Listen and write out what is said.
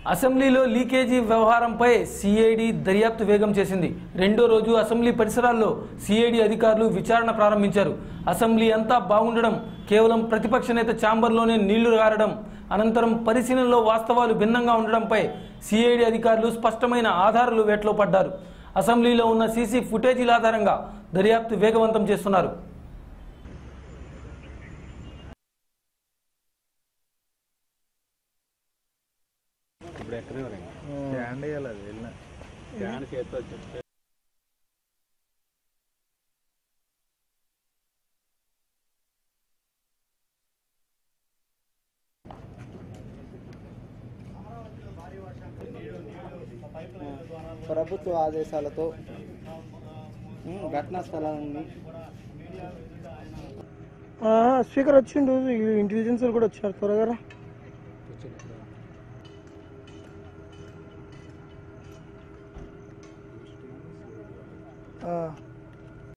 అసెంబ్లీలో లీకేజీ వ్యవహారంపై సిఐడి దర్యాప్తు వేగం చేసింది రెండో రోజు అసెంబ్లీ పరిసరాల్లో సిఐడి అధికారులు విచారణ ప్రారంభించారు అసెంబ్లీ అంతా బాగుండడం కేవలం ప్రతిపక్ష నేత ఛాంబర్లోనే నీళ్లు గారడం అనంతరం పరిశీలనలో వాస్తవాలు భిన్నంగా ఉండడంపై సిఐడి అధికారులు స్పష్టమైన ఆధారాలు వేటలో పడ్డారు అసెంబ్లీలో ఉన్న సీసీ ఫుటేజీల ఆధారంగా దర్యాప్తు వేగవంతం చేస్తున్నారు ఇప్పుడు ఎక్కడ స్టాండ్ వేయాలి అది వెళ్ళిన స్టాండ్ చేతితో చెప్తే ప్రభుత్వ ఆదేశాలతో ఉమ్, ఘటనా స్థలాన్ని స్పీకర్ వచ్చిండు ఇంటెలిజెన్స్ కూడా వచ్చారు త్వరగా రా. ఆ.